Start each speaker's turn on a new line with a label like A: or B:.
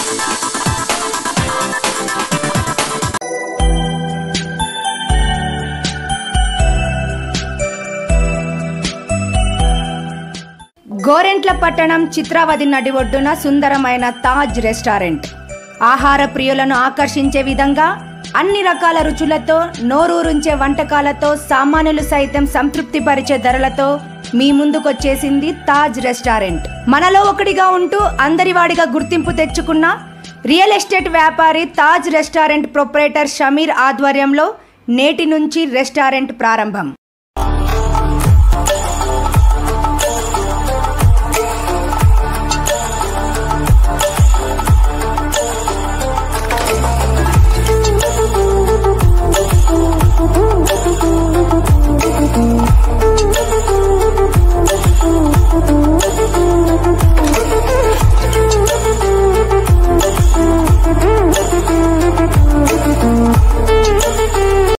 A: గోరెంట్ల పట్టణం చిత్రావతి నడి ఒడ్డున సుందరమైన తాజ్ రెస్టారెంట్ ఆహార ప్రియులను ఆకర్షించే విధంగా అన్ని రకాల రుచులతో నోరూరుంచే వంటకాలతో సామాన్యులు సైతం సంతృప్తిపరిచే ధరలతో మీ ముందుకొచ్చేసింది తాజ్ రెస్టారెంట్ మనలో ఒకటిగా ఉంటూ అందరివాడిగా గుర్తింపు తెచ్చుకున్న రియల్ ఎస్టేట్ వ్యాపారి తాజ్ రెస్టారెంట్ ప్రొపరేటర్ షమీర్ ఆధ్వర్యంలో నేటి నుంచి రెస్టారెంట్ ప్రారంభం